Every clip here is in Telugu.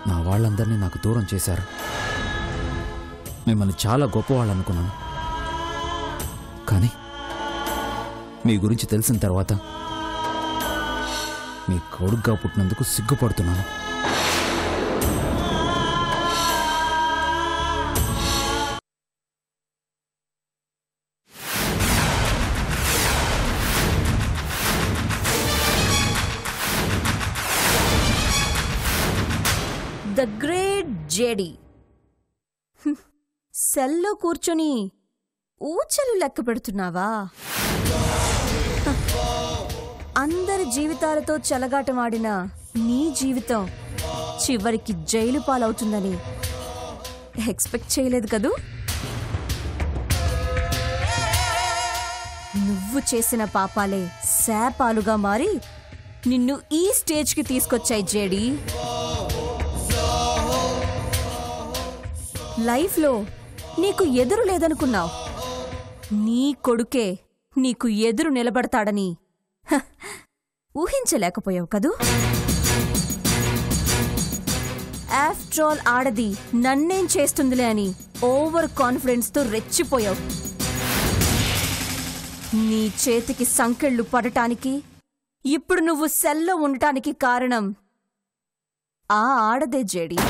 నా వాళ్ళందరినీ నాకు దూరం చేశారు మిమ్మల్ని చాలా గొప్పవాళ్ళు అనుకున్నాను కానీ మీ గురించి తెలిసిన తర్వాత మీ కొడుగ్గా పుట్టినందుకు సిగ్గుపడుతున్నాను ద గ్రేట్ జేడి హ్మ్. సెల్లో కూర్చొని ఊచలు లెక్క పెడుతున్నావా హ. అందరి జీవితాలతో చెలగాటమాడిన నీ జీవితం చివరికి జైలు పాలవుతుందని ఎక్స్పెక్ట్ చేయలేదు కదూ నువ్వు చేసిన పాపాలే శాపాలుగా మారి నిన్ను ఈ స్టేజ్కి తీసుకొచ్చాయి జేడీ లైఫ్లో నీకు ఎదురు లేదనుకున్నావు నీ కొడుకే నీకు ఎదురు నిలబడతాడని హ, ఊహించలేకపోయావు కదూ ఆఫ్టర్ ఆల్ ఆడది నన్నేం చేస్తుందిలే అని ఓవర్ కాన్ఫిడెన్స్తో రెచ్చిపోయావు నీ చేతికి సంకెళ్ళు పడటానికి ఇప్పుడు నువ్వు సెల్లో ఉండటానికి కారణం ఆ ఆడదే జేడి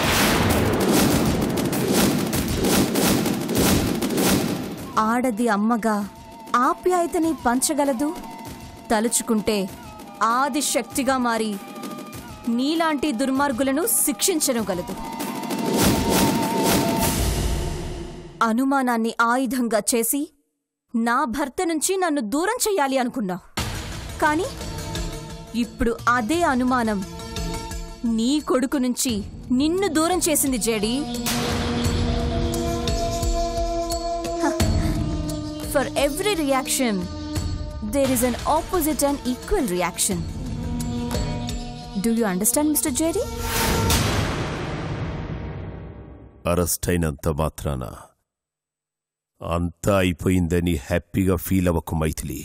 ఆడది అమ్మగా ఆప్యాయతని పంచగలదు తలుచుకుంటే ఆది శక్తిగా మారి నీలాంటి దుర్మార్గులను శిక్షించనుగలదు అనుమానాన్ని ఆయుధంగా చేసి నా భర్త నుంచి నన్ను దూరం చెయ్యాలి అనుకున్నావు కానీ ఇప్పుడు అదే అనుమానం నీ కొడుకు నుంచి నిన్ను దూరం చేసింది JD for every reaction there is an opposite and equal reaction do you understand mister JD arrest అయినంత మాత్రాన అంతా అయిపోయిందని హ్యాపీగా ఫీల్ అవ్వకు మైథిలి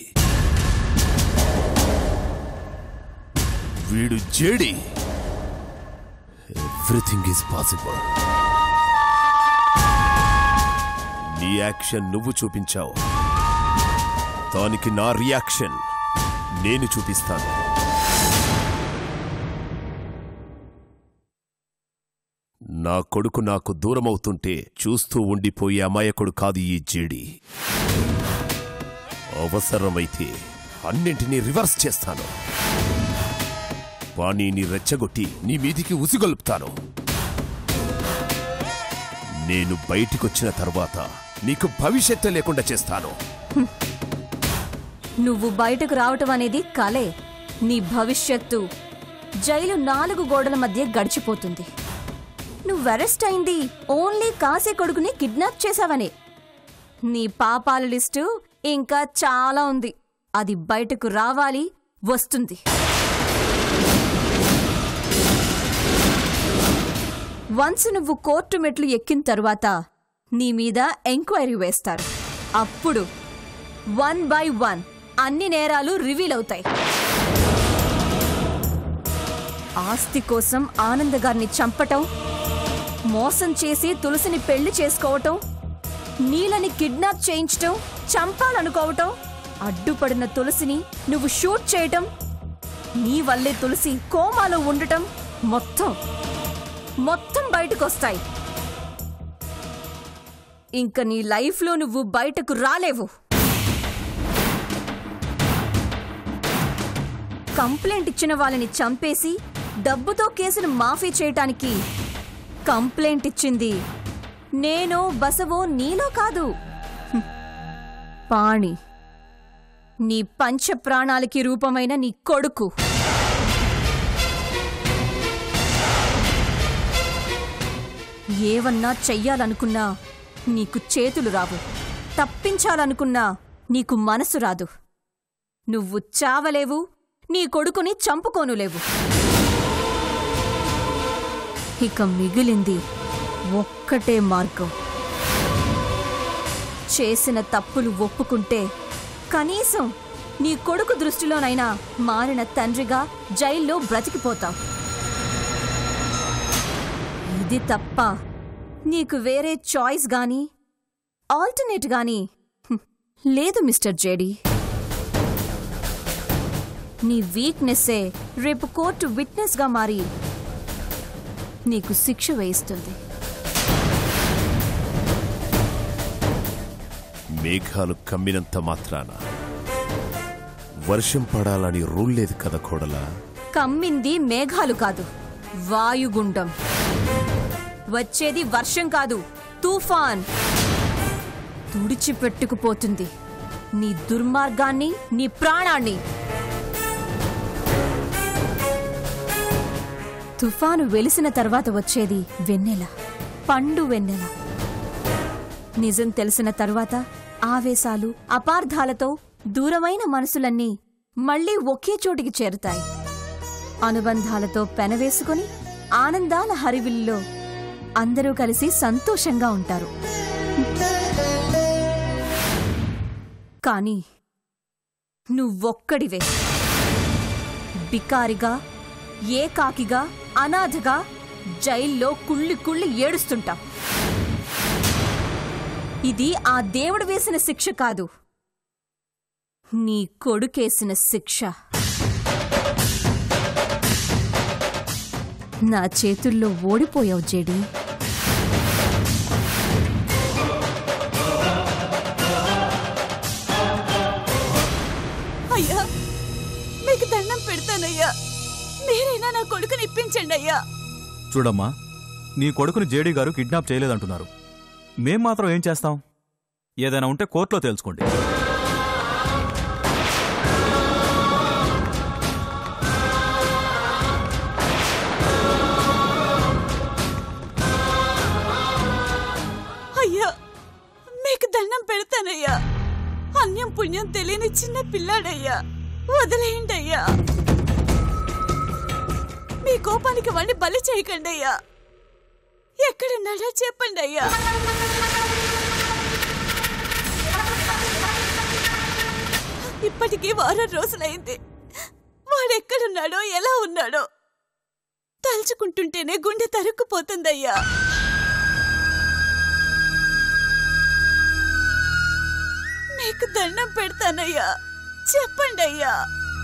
వీడు జేడి ఎవ్రీథింగ్ ఈజ్ పాసిబుల్ నీ యాక్షన్ నువ్వు చూపించావు దానికి నా రియాక్షన్ నేను చూపిస్తాను నా కొడుకు నాకు దూరమవుతుంటే చూస్తూ ఉండిపోయే అమాయకుడు కాదు ఈ జేడి అవసరమైతే అన్నింటినీ రివర్స్ చేస్తాను వాణిని రెచ్చగొట్టి నీ మీదికి ఉసిగొలుపుతాను నేను బయటికొచ్చిన తర్వాత నీకు భవిష్యత్తు లేకుండా చేస్తాను నువ్వు బయటకు రావటం అనేది కలే నీ భవిష్యత్తు జైలు నాలుగు గోడల మధ్య గడిచిపోతుంది నువ్వు అరెస్ట్ అయింది ఓన్లీ కాసే కొడుకుని కిడ్నాప్ చేశావనే నీ పాపాల లిస్టు ఇంకా చాలా ఉంది అది బయటకు రావాలి వస్తుంది వన్స్ నువ్వు కోర్టు మెట్లు ఎక్కిన తరువాత నీ మీద ఎంక్వైరీ వేస్తారు అప్పుడు వన్ బై వన్ అన్ని నేరాలు రివీల్ అవుతాయి ఆస్తి కోసం ఆనంద్ గారిని చంపటం మోసం చేసి తులసిని పెళ్లి చేసుకోవటం నీలని కిడ్నాప్ చేయించటం చంపాలనుకోవటం అడ్డుపడిన తులసిని నువ్వు షూట్ చేయటం నీ వల్లే తులసి కోమాలో ఉండటం మొత్తం మొత్తం బయటకొస్తాయి ఇంక నీ లైఫ్లో నువ్వు బయటకు రాలేవు కంప్లైంట్ ఇచ్చిన వాళ్ళని చంపేసి డబ్బుతో కేసును మాఫీ చేయటానికి కంప్లైంట్ ఇచ్చింది నేను బసవో నీలో కాదు హ్మ్. పాణి నీ పంచ ప్రాణాలకి రూపమైన నీ కొడుకు ఏవన్నా చెయ్యాలనుకున్నా నీకు చేతులు రావు తప్పించాలనుకున్నా నీకు మనసు రాదు నువ్వు చావలేవు నీ కొడుకుని చంపుకోనులేవు ఇక మిగిలింది ఒక్కటే మార్గం చేసిన తప్పులు ఒప్పుకుంటే కనీసం నీ కొడుకు దృష్టిలోనైనా మారిన తండ్రిగా జైల్లో బ్రతికిపోతావు ఇది తప్ప నీకు వేరే చాయిస్ గాని ఆల్టర్నేట్ గాని హ్మ్, లేదు మిస్టర్ జేడీ నీ వీక్నెస్సే రేపు కోర్టు విట్నెస్గా మారి నీకు శిక్ష వేయిస్తుంది మేఘాలు కమ్మినంత మాత్రాన వర్షం పడాలని రూల్ లేదు కదా కోడలా కమ్మింది మేఘాలు కాదు వాయుగుండం వచ్చేది వర్షం కాదు తుఫాన్ తుడిచిపెట్టుకుపోతుంది నీ దుర్మార్గాన్ని నీ ప్రాణాన్ని తుఫాను వెలిసిన తర్వాత వచ్చేది వెన్నెల పండు వెన్నెల నిజం తెలిసిన తరువాత ఆవేశాలు అపార్థాలతో దూరమైన మనసులన్నీ మళ్ళీ ఒకే చోటికి చేరుతాయి అనుబంధాలతో పెనవేసుకొని ఆనందాల హరివిల్లో అందరూ కలిసి సంతోషంగా ఉంటారు కానీ నువ్వొక్కడివే బికారిగా ఏకాకిగా అనాథగా జైల్లో కుళ్ళి కుళ్ళి ఏడుస్తుంటావు ఇది ఆ దేవుడు వేసిన శిక్ష కాదు నీ కొడుకేసిన శిక్ష నా చేతుల్లో ఓడిపోయావు జేడీ అయ్యా మీకు దండం పెడతానయ్యా మీరైనా నా కొడుకుని ఇప్పించండి అయ్యా చూడమ్మా నీ కొడుకుని జేడీ గారు కిడ్నాప్ చేయలేదంటున్నారు మేం మాత్రం ఏం చేస్తాం ఏదైనా ఉంటే కోర్టులో తెలుసుకోండి అయ్యా మీకు దండం పెడతానయ్యా అన్యం పుణ్యం తెలియని చిన్న పిల్లాడయ్యా వదిలేయండి అయ్యా మీ కోపానికి వాడిని బలి చేయకండి అయ్యా ఎక్కడున్నాడో చెప్పండి అయ్యా ఇప్పటికీ వారం రోజులైంది వాడెక్కడున్నాడో ఎలా ఉన్నాడో తలుచుకుంటుంటేనే గుండె తరుక్కుపోతుందయ్యా మీకు దండం పెడతానయ్యా చెప్పండి అయ్యా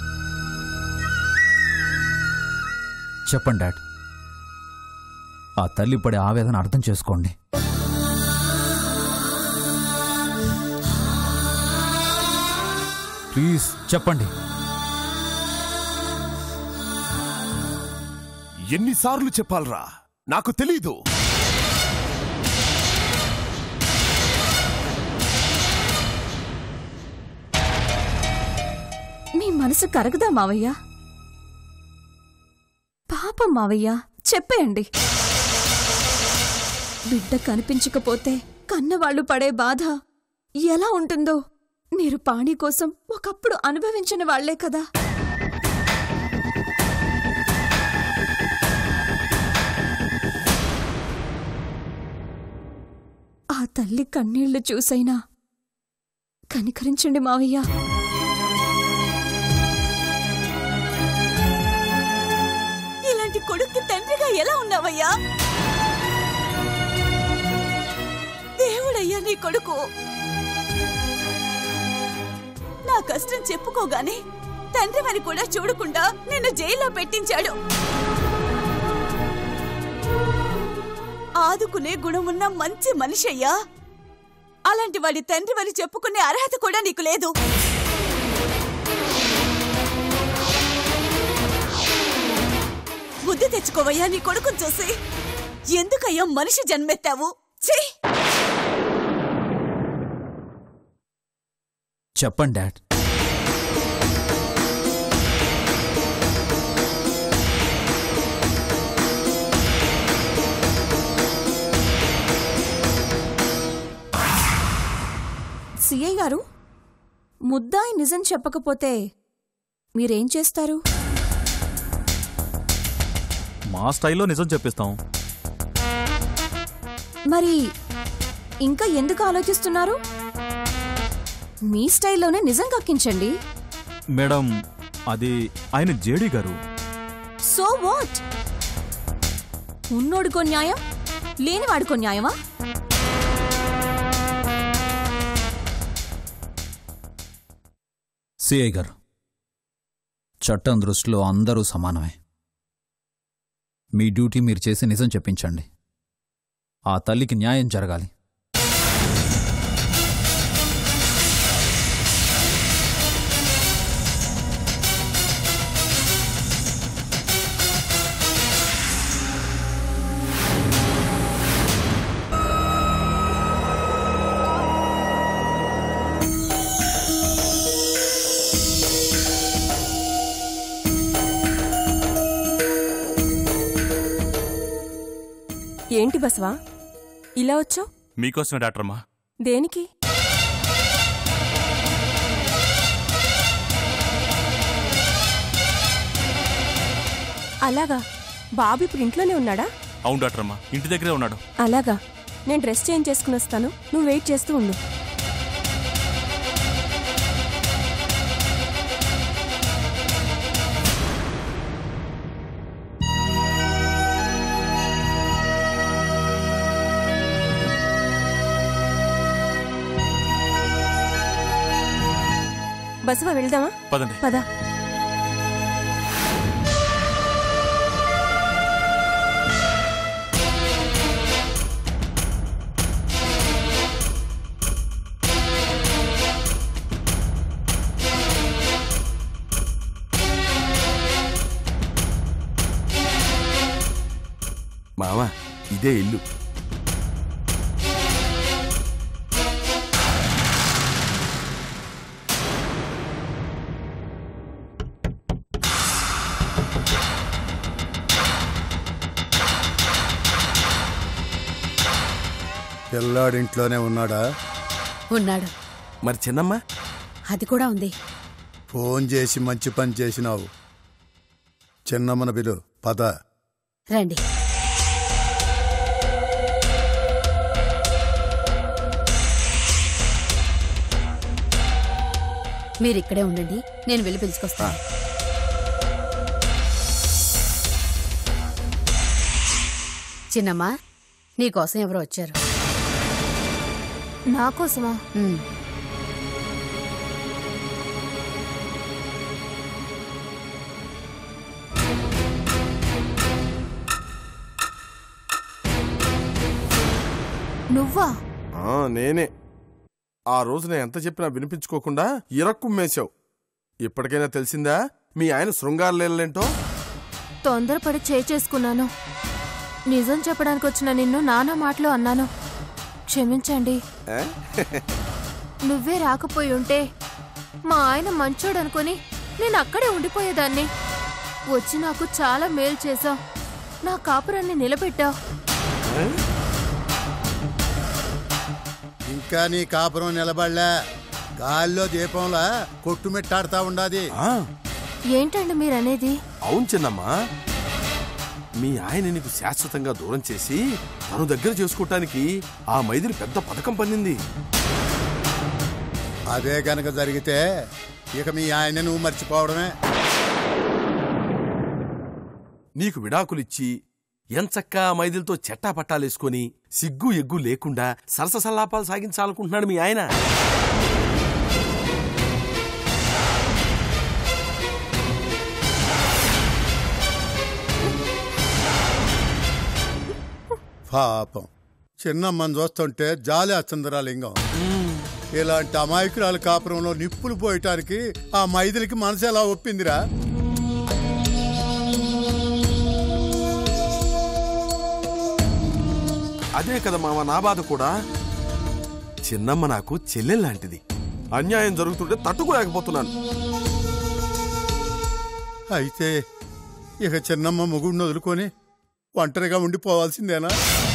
చెప్పండి డాడ్ ఆ తల్లి పడే ఆవేదన అర్థం చేసుకోండి ప్లీజ్ చెప్పండి ఎన్నిసార్లు చెప్పాలరా నాకు తెలీదు మీ మనసు కరగదా మావయ్య పాపం మావయ్య చెప్పేయండి బిడ్డ కనిపించకపోతే కన్నవాళ్లు పడే బాధ ఎలా ఉంటుందో మీరు పాణి కోసం ఒకప్పుడు అనుభవించిన వాళ్లే కదా ఆ తల్లి కన్నీళ్లు చూసైనా కనికరించండి మావయ్య ఇలాంటి కొడుక్కి తండ్రిగా ఎలా ఉన్నావయ్యా దేవుడయ్యా నీ కొడుకు నా కష్టం చెప్పుకోగానే తండ్రివని కూడా చూడకుండా నిన్ను జైల్లో పెట్టించాడు ఆదుకునే గుణమున్న మంచి మనిషి అయ్యా అలాంటి వాడి తండ్రివని చెప్పుకునే అర్హత కూడా నీకు లేదు బుద్ధి తెచ్చుకోవయ్యా నీ కొడుకుని చూసి ఎందుకయ్యా మనిషి జన్మెత్తావు ఛీ చెప్పండి డాడ్ సిఐ గారు ముద్దాయి నిజం చెప్పకపోతే మీరేం చేస్తారు మా స్టైల్లో నిజం చెప్పిస్తాం మరి ఇంకా ఎందుకు ఆలోచిస్తున్నారు మీ స్టైల్లోనే నిజం కక్కించండి మేడం అది ఆయన జేడీ గారు సో వాట్ ఉన్నోడికో న్యాయం లేని వాడుకో న్యాయమా సిఐ గారు చట్టం దృష్టిలో అందరూ సమానమే మీ డ్యూటీ మీరు చేసి నిజం చెప్పించండి ఆ తల్లికి న్యాయం జరగాలి ఏంటి బసవా ఇలా వచ్చావు మీకోసమే డాక్టర్ అమ్మా దేనికి అలాగా బాబు ఇప్పుడు ఇంట్లోనే ఉన్నాడా అవును డాక్టర్ అమ్మా ఇంటి దగ్గరే ఉన్నాడు అలాగా నేను డ్రెస్ చేంజ్ చేసుకుని వస్తాను నువ్వు వెయిట్ చేస్తూ ఉండు బసవా వెళ్దామా పదండి పద మావా ఇదే ఇల్లు పిల్లాడింట్లోనే ఉన్నాడా ఉన్నాడు మరి చిన్నమ్మ అది కూడా ఉంది ఫోన్ చేసి మంచి పని చేసినావు చిన్నమ్మన బిలు పద రండి మీరు ఇక్కడే ఉండండి నేను వెళ్ళి పిలుచుకొస్తాను చిన్నమ్మా నీకోసం ఎవరో వచ్చారు నా కోసమా ఉమ్. నువ్వా ఆ, నేనే ఆ రోజు నేను ఎంత చెప్పినా వినిపించుకోకుండా ఇరక్కుమ్మేశావు ఇప్పటికైనా తెలిసిందా మీ ఆయన శృంగార లీలలేంటో తొందరపడి చేసుకున్నాను నిజం చెప్పడానికి వచ్చిన నిన్ను నానా మాటలు అన్నాను క్షమించండి ఏ? నువ్వే రాకపోయి ఉంటే మా ఆయన మంచోడు అనుకుని నేను అక్కడే ఉండిపోయేదాన్ని వచ్చి నాకు చాలా మేలు చేశావు నా కాపురాన్ని నిలబెట్టావు ఇంకా నీ కాపురం నిలబడలే గాల్లో దీపంలా కొట్టుమిట్టాడుతా ఉండాది ఆ, ఏంటండి మీరనేది అవును చిన్నమ్మా మీ ఆయన నీకు శాశ్వతంగా దూరం చేసి తను దగ్గర చేసుకోవటానికి ఆ మైదిలి పెద్ద పథకం పన్నింది అదే గనక జరిగితే ఇక మీ ఆయన నువ్వు మర్చిపోవడమే నీకు విడాకులిచ్చి ఎంచక్కా ఆ మైదిలతో చెట్టా పట్టాలేసుకొని సిగ్గు ఎగ్గు లేకుండా సరస సల్లాపాలు సాగించాలనుకుంటున్నాడు మీ ఆయన పాపం చిన్నమ్మని చూస్తుంటే జాలి అచ్చందరా లింగం ఇలాంటి అమాయకురాల కాపురంలో నిప్పులు పోయటానికి ఆ మైదిలికి మనసు ఎలా ఒప్పిందిరా అదే కదా మామ నా బాధ కూడా చిన్నమ్మ నాకు చెల్లెల్లాంటిది అన్యాయం జరుగుతుంటే తట్టుకోలేకపోతున్నాను అయితే ఇక చిన్నమ్మ ముగుడిని వదులుకొని ఒంటరిగా ఉండిపోవాల్సిందేనా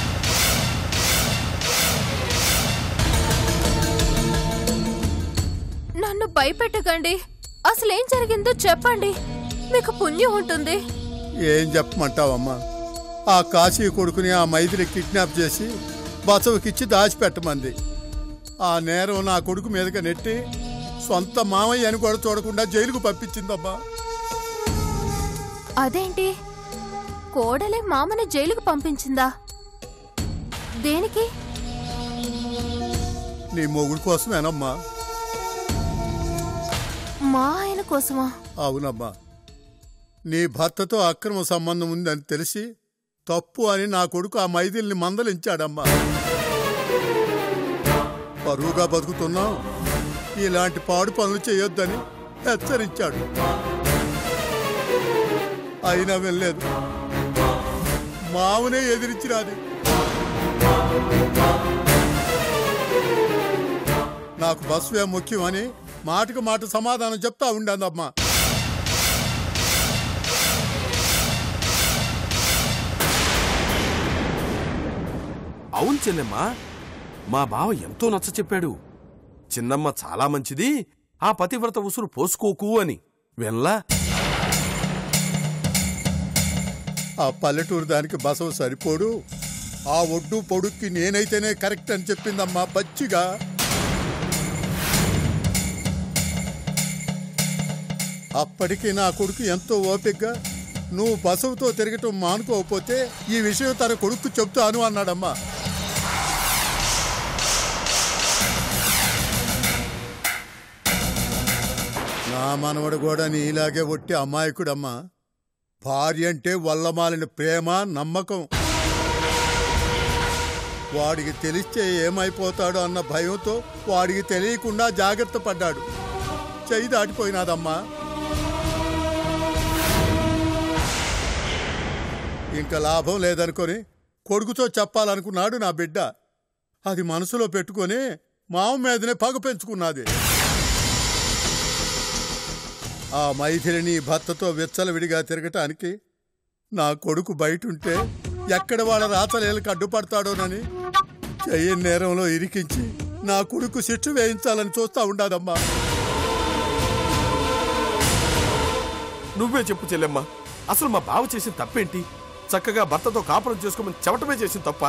నన్ను భయపెట్టకండి అసలేం జరిగిందో చెప్పండి మీకు పుణ్యం ఉంటుంది ఏం చెప్పమంటావమ్మా ఆ కాశీ కొడుకుని ఆ మైదిలి కిడ్నాప్ చేసి బసవకిచ్చి దాచిపెట్టమంది ఆ నేరం నా కొడుకు మీదగా నెట్టి సొంత మామయ్య అని కూడా చూడకుండా జైలుకు పంపించిందమ్మా అదేంటి కోడలే మామని జైలుకు పంపించిందా దేనికి నీ మొగుడు కోసమేనమ్మా మా ఆయన కోసమా అవునమ్మా నీ భర్తతో అక్రమ సంబంధం ఉందని తెలిసి తప్పు అని నా కొడుకు ఆ మైదిల్ని మందలించాడమ్మా పరువుగా బతుకుతున్నాం ఇలాంటి పాడు పనులు చేయొద్దని హెచ్చరించాడు అయినా వెళ్ళలేదు మావునే ఎదిరించిరాది నాకు బస్వే ముఖ్యమని మాటకు మాట సమాధానం చెప్తా ఉండదమ్మా అవును చెల్లెమ్మ మా బావ ఎంతో నచ్చ చెప్పాడు చిన్నమ్మ చాలా మంచిది ఆ పతివ్రత ఉసురు పోసుకోకు అని వెళ్ళా ఆ పల్లెటూరు దానికి బసవ సరిపోడు ఆ ఒడ్డు పొడుక్కి నేనైతేనే కరెక్ట్ అని చెప్పిందమ్మా పచ్చిగా అప్పటికి నా కొడుకు ఎంతో ఓపిగ్గా నువ్వు బసవుతో తిరగటం మానుకోకపోతే ఈ విషయం తన కొడుకు చెప్తాను అన్నాడమ్మా నా మనవడు కూడా నీలాగే ఒట్టి అమాయకుడమ్మా భార్య అంటే వల్లమాలిన ప్రేమ నమ్మకం వాడికి తెలిస్తే ఏమైపోతాడో అన్న భయంతో వాడికి తెలియకుండా జాగ్రత్త పడ్డాడు చెయ్యి దాటిపోయినాదమ్మా ఇంకా లాభం లేదనుకొని కొడుకుతో చెప్పాలనుకున్నాడు నా బిడ్డ అది మనసులో పెట్టుకొని మామ మీదనే పగ పెంచుకున్నది ఆ మైథిలిని భర్తతో విచ్చలవిడిగా తిరగటానికి నా కొడుకు బయటుంటే ఎక్కడ వాళ్ళ రాతలేలకు అడ్డుపడతాడోనని చెయ్యని నేరంలో ఇరికించి నా కొడుకు శిక్ష వేయించాలని చూస్తా ఉండాదమ్మా నువ్వే చెప్పు చెల్లెమ్మ అసలు మా బావ చేసిన తప్పేంటి చక్కగా భర్తతో కాపురం చేసుకోమని చెవటమే చేసిన తప్ప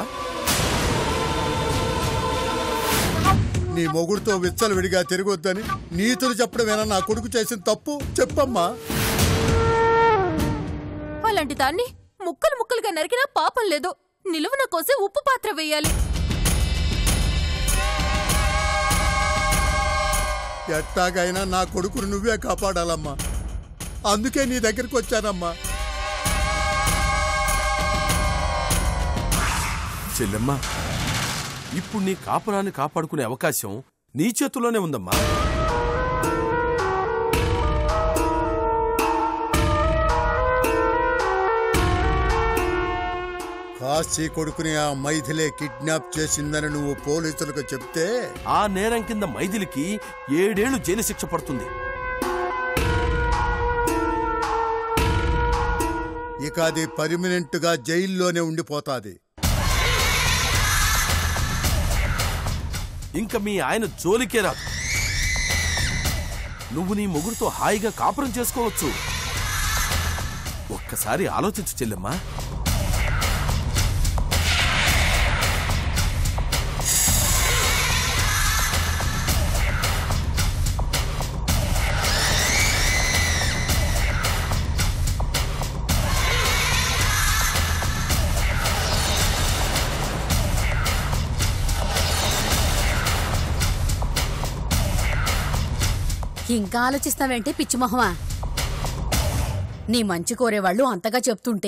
నీ మొగుడుతో విచ్చలవిడిగా తిరగొద్దని నీతులు చెప్పడమేనా నా కొడుకు చేసిన తప్పు చెప్పమ్మా అలాంటి దాన్ని ముక్కలు ముక్కలుగా నరికినా పాపం లేదు నిలువున కోసి ఉప్పు పాత్ర వేయాలి ఎట్టాగైనా నా కొడుకును నువ్వే కాపాడాలమ్మా అందుకే నీ దగ్గరికి వచ్చానమ్మా చెల్లెమ్మ ఇప్పుడు నీ కాపురాన్ని కాపాడుకునే అవకాశం నీ చేతుల్లోనే ఉందమ్మా కాశీ కొడుకుని ఆ మైథిలే కిడ్నాప్ చేసిందని నువ్వు పోలీసులకు చెప్తే ఆ నేరం కింద మైథిలికి ఏడేళ్లు జైలు శిక్ష పడుతుంది ఇక అది పర్మనెంట్ గా జైల్లోనే ఉండిపోతాది ఇంకా మీ ఆయన జోలికే రాదు నువ్వు నీ మొగుడుతో హాయిగా కాపురం చేసుకోవచ్చు ఒక్కసారి ఆలోచించు చెల్లెమ్మా ఇంకా ఆలోచిస్తావేంటి పిచ్చిమొహమా నీ మంచి కోరేవాళ్ళు అంతగా చెప్తుంటే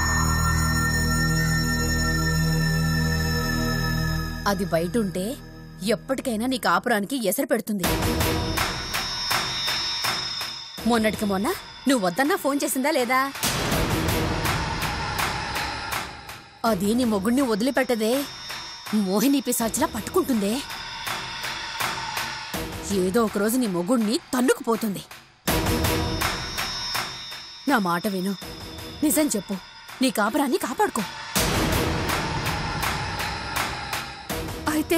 అది బయటుంటే ఎప్పటికైనా నీ కాపురానికి ఎసరు పెడుతుంది మొన్నటికి మొన్న నువ్వు వద్దన్నా ఫోన్ చేసిందా లేదా అది నీ మొగుణ్ణి వదిలిపెట్టదే మోహిని పిశాచిలా పట్టుకుంటుందే ఏదో ఒకరోజు నీ మొగుణ్ణి తన్నుకుపోతుంది నా మాట విను నిజం చెప్పు నీ కాపురాన్ని కాపాడుకో అయితే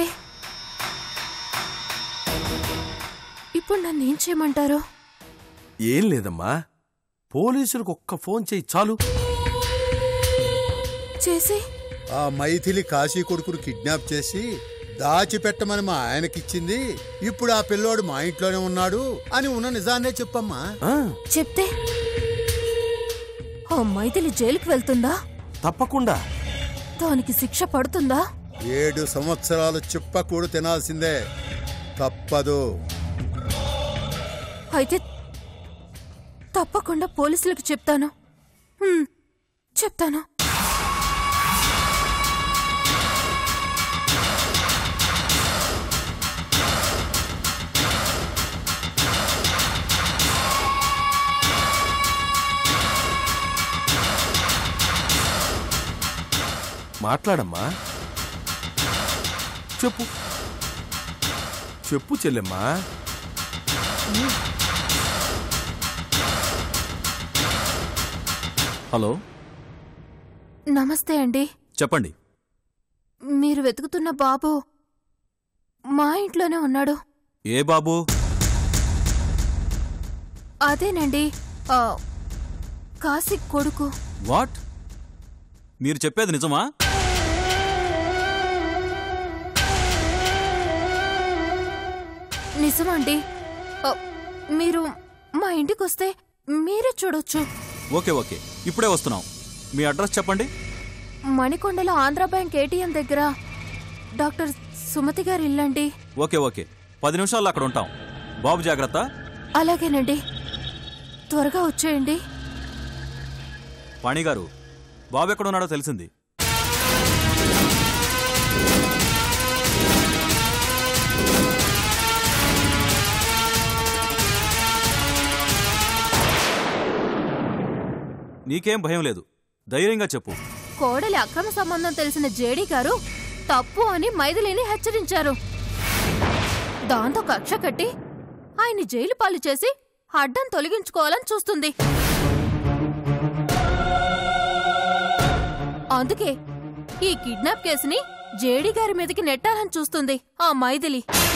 ఇప్పుడు నన్ను ఏం చేయమంటారు ఏం లేదమ్మా పోలీసులకు ఒక్క ఫోన్ చేయి చాలు చేసి ఆ మైథిలి కాశీ కొడుకును కిడ్నాప్ చేసి దాచిపెట్టమని మా ఆయనకిచ్చింది ఇప్పుడు ఆ పిల్లోడు మా ఇంట్లోనే ఉన్నాడు అని ఉన్న నిజాన్నే చెప్పమ్మా ఆ, చెప్తే ఆ మైథిలి జైలుకి వెళ్తుందా తప్పకుండా దానికి శిక్ష పడుతుందా ఏడు సంవత్సరాలు చిప్పకూడు తినాల్సిందే తప్పదు అయితే తప్పకుండా పోలీసులకు చెప్తాను హ్మ్, చెప్తాను మాట్లాడమ్మా చెప్పు చెప్పు చెల్లెమ్మా హలో నమస్తే అండి చెప్పండి మీరు వెతుకుతున్న బాబు మా ఇంట్లోనే ఉన్నాడు ఏ బాబు అదేనండి ఆ, కాశీ కొడుకు వాట్ మీరు చెప్పేది నిజమా నిజమండి ఆ, మీరు మా ఇంటికొస్తే మీరే చూడొచ్చు ఓకే ఓకే ఇప్పుడే వస్తున్నాం మీ అడ్రస్ చెప్పండి మణికొండలో ఆంధ్ర బ్యాంక్ ఏటీఎం దగ్గర డాక్టర్ సుమతి గారి ఇల్లండి ఓకే ఓకే పది నిమిషాల్లో అక్కడ ఉంటాం బాబు జాగ్రత్త అలాగేనండి త్వరగా వచ్చేయండి పాణి గారు బాబు ఎక్కడ ఉన్నాడో తెలిసింది నీకేం భయం లేదు ధైర్యంగా చెప్పు కోడలి అక్రమ సంబంధం తెలిసిన జేడీ గారు తప్పు అని మైథిలిని హెచ్చరించారు దాంతో కక్ష కట్టి ఆయన జైలు పాలు చేసి అడ్డం తొలగించుకోవాలని చూస్తుంది అందుకే ఈ కిడ్నాప్ కేసుని జేడీ గారి మీదకి నెట్టాలని చూస్తుంది ఆ మైథిలి